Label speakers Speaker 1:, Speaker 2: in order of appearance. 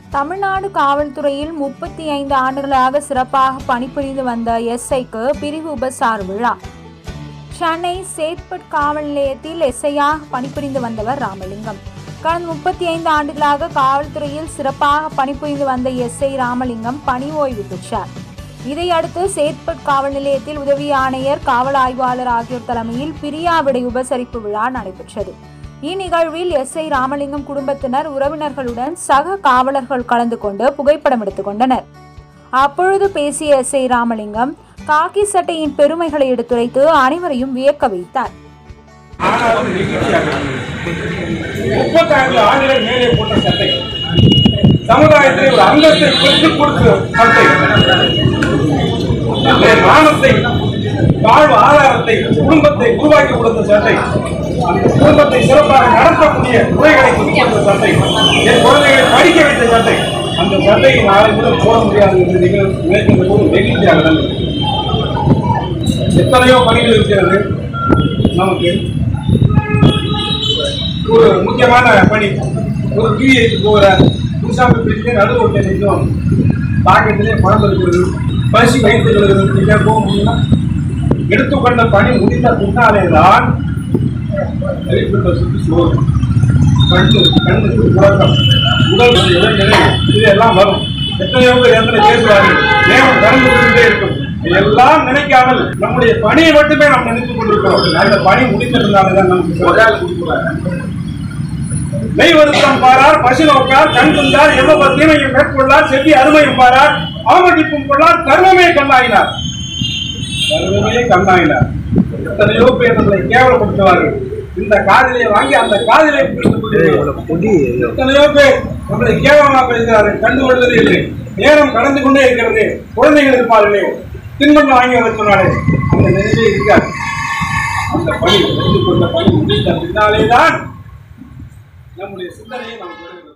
Speaker 1: தமிழ்நாடு காவல்துறையில் முப்பத்தி ஐந்து ஆண்டுகளாக சிறப்பாக பணிபுரிந்து வந்த எஸ்ஐக்கு பிரிவு உபசார் விழா சென்னை சேத்பட் காவல் நிலையத்தில் எஸ்ஐயாக பணிபுரிந்து வந்தவர் ராமலிங்கம் கடந்த முப்பத்தி ஐந்து ஆண்டுகளாக காவல்துறையில் சிறப்பாக பணிபுரிந்து வந்த எஸ்ஐ ராமலிங்கம் பணி ஓய்வு பெற்றார் இதையடுத்து சேத்பட் காவல் நிலையத்தில் உதவி ஆணையர் காவல் ஆய்வாளர் ஆகியோர் தலைமையில் பிரியாவிடை உபசரிப்பு விழா நடைபெற்றது இந்நிகழ்வில் எஸ்ஐ ராமலிங்கம் குடும்பத்தினர் உறவினர்களுடன் சக காவலர்கள் கலந்து கொண்டு புகைப்படம் எடுத்துக் கொண்டனர் அப்பொழுது பேசிய எஸ்ஐ ராமலிங்கம் காக்கி சட்டையின் பெருமைகளை எடுத்துரைத்து அனைவரையும் வியக்க வைத்தார்
Speaker 2: ஆனாலும் நெகிழ்ச்சியாக முப்பத்தாண்டு ஆண்டுகள் மேலே போட்ட சட்டை சமுதாயத்தில் ஒரு அந்தத்தை பெற்றுக் கொடுத்த சட்டை என் மானத்தை வாழ்வு ஆதாரத்தை குடும்பத்தை உருவாக்கி கொடுத்த சட்டை அந்த குடும்பத்தை சிறப்பாக நடத்தக்கூடிய துறைகளை கொடுத்த சட்டை என் குழந்தைகளை படிக்க வைத்த சட்டை அந்த சட்டையை நாளை முதல் போட முடியாது என்று நீங்கள் நினைக்கின்ற போது நெகிழ்ச்சியாக தான் இருக்கு. எத்தனையோ பணிகள் இருக்கிறது நமக்கு ஒரு முக்கியமான பணி ஒரு பிஏக்கு போகிற புதுசாக பிடிச்சு நடு ரோட்டில் நிற்கும் பாக்கெட்டிலே பணம் இருக்கிறது பசி வைத்து இங்கே போக முடியுமா எடுத்துக்கொண்ட பணி முடிந்த பின்னாலே தான் வெளிப்பட்ட சுற்றுச்சூழல் கண்ணு கண்ணுக்கு உலகம் உடல் இளநிலை இதெல்லாம் வரும் எத்தனையோ பேர் எத்தனை பேசுவார்கள் நேரம் கடந்து கொண்டே இருக்கும் இதெல்லாம் நினைக்காமல் நம்முடைய பணியை மட்டுமே நாம் நினைத்துக் கொண்டிருக்கிறோம் அந்த பணி முடிந்ததுனால தான் நமக்கு ஒராள் கொடுக்கிறாங்க மெய் வருத்தம் பாரார் பசு நோக்கார் கண் துண்டார் எவ்வளவு தீமையும் மேற்கொள்ளார் செவ்வி அருமையும் பாரார் ஆமடிப்பும் கொள்ளார் கர்மமே கண்ணாயினார் கர்மமே கண்ணாயினார் எத்தனையோ பேர் நம்மளை கேவலப்படுத்துவார்கள் இந்த காதிலே வாங்கி அந்த காதிலே பிடித்துக் கொண்டிருக்கிறார்கள். எத்தனையோ பேர் நம்மளை கேவலமாக பேசுகிறார்கள் கண்டு கொள்வதே இல்லை நேரம் கடந்து கொண்டே இருக்கிறது குழந்தைகள் இருப்பார்களே தின்பண்டம் வாங்கி வர சொன்னாலே அந்த நிலையே இருக்காது அந்த பணி எடுத்துக்கொண்ட பணி முடிந்த பின்னாலே தான் நம்முடைய சிந்தனையை நாம் பெறுகிறோம்